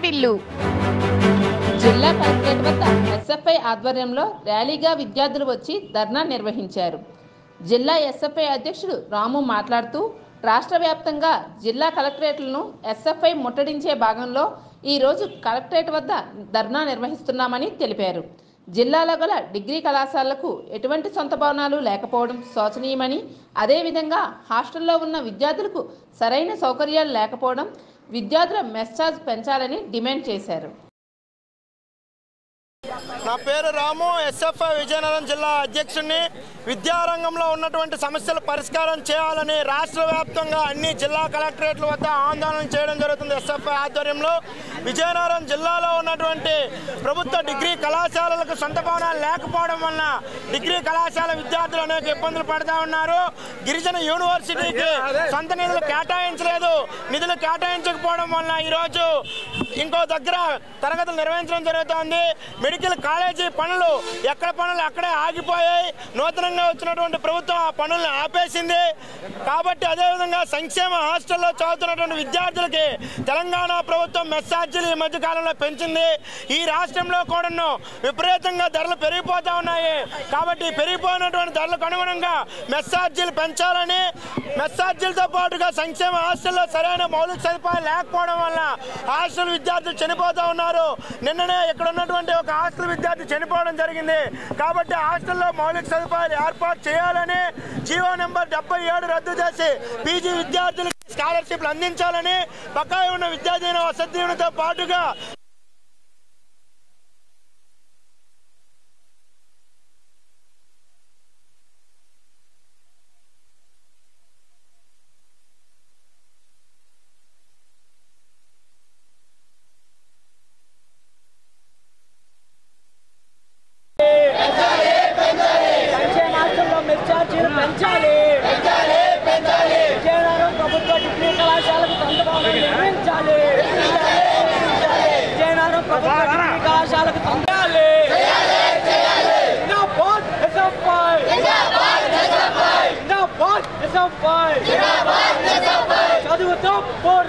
హరివిల్లు జిల్లా కలెక్టరేట్ వద్ద ఎస్ఎఫ్ఐ ఆధ్వర్యంలో ర్యాలీగా విద్యార్థులు వచ్చి ధర్నా నిర్వహించారు జిల్లా ఎస్ఎఫ్ఐ అధ్యక్షుడు రాము మాట్లాడుతూ రాష్ట్ర వ్యాప్తంగా జిల్లా కలెక్టరేట్లను ఎస్ఎఫ్ఐ ముట్టడించే భాగంలో ఈరోజు కలెక్టరేట్ వద్ద ధర్నా నిర్వహిస్తున్నామని తెలిపారు జిల్లాలో గల డిగ్రీ కళాశాలలకు ఎటువంటి సొంత భవనాలు లేకపోవడం శోచనీయమని అదేవిధంగా హాస్టల్లో ఉన్న విద్యార్థులకు సరైన సౌకర్యాలు లేకపోవడం విద్యార్థుల మెస్ ఛార్జ్ పెంచాలని డిమాండ్ చేశారు నా పేరు రాము ఎస్ఎఫ్ఐ విజయనగరం జిల్లా అధ్యక్షుడిని విద్యారంగంలో ఉన్నటువంటి సమస్యలు పరిష్కారం చేయాలని రాష్ట్ర వ్యాప్తంగా అన్ని జిల్లా కలెక్టరేట్ల వద్ద ఆందోళన చేయడం జరుగుతుంది ఎస్ఎఫ్ఐ ఆధ్వర్యంలో విజయనగరం జిల్లాలో ఉన్నటువంటి ప్రభుత్వ డిగ్రీ కళాశాలలకు సొంత భవనాలు లేకపోవడం వలన డిగ్రీ కళాశాల విద్యార్థులు అనేక ఇబ్బందులు పడుతూ ఉన్నారు గిరిజన యూనివర్సిటీకి సొంత నిధులు కేటాయించలేదు నిధులు కేటాయించకపోవడం వలన ఈరోజు ఇంకో దగ్గర తరగతులు నిర్వహించడం జరుగుతోంది మెడికల్ కాలేజీ పనులు ఎక్కడ పనులు అక్కడే ఆగిపోయాయి నూతనంగా వచ్చినటువంటి ప్రభుత్వం ఆ పనులను ఆపేసింది కాబట్టి అదేవిధంగా సంక్షేమ హాస్టల్లో చదువుతున్నటువంటి విద్యార్థులకి తెలంగాణ ప్రభుత్వం మెస్సార్జీలు ఈ మధ్య కాలంలో పెంచింది ఈ రాష్ట్రంలో కూడాను విపరీతంగా ధరలు పెరిగిపోతా ఉన్నాయి కాబట్టి ఈ పెరిగిపోయినటువంటి ధరలకు అనుగుణంగా మెస్సార్జీలు పెంచాలని మెస్సార్జీలతో పాటుగా సంక్షేమ హాస్టల్లో సరైన మౌలిక సదుపాయాలు లేకపోవడం వల్ల హాస్టల్ విద్యార్థులు చనిపోతూ ఉన్నారు నిన్ననే ఇక్కడ ఉన్నటువంటి ఒక హాస్టల్ విద్యార్థి చనిపోవడం జరిగింది కాబట్టి హాస్టల్లో మౌలిక సదుపాయాలు ఏర్పాటు చేయాలని జీవో నెంబర్ డెబ్బై ఏడు రద్దు చేసి పీజీ విద్యార్థులకు స్కాలర్షిప్లు అందించాలని బకాయి ఉన్న విద్యార్థిని వసతి దీవెనతో పాటుగా సంక్షేమాస్తంలో మెచ్చార్జీలు పెంచాలి విజయనగరం ప్రభుత్వ డిగ్రీ కళాశాలకు సొంత భవనం నిర్మించాలి విజయనగరం ప్రభుత్వ డిగ్రీ కళాశాలకు పొందాలి జిందాబాద్ ఎస్ఎఫ్ఐ జిందాబాద్ ఎస్ఎఫ్ఐ చదువుతో పోరాడాలి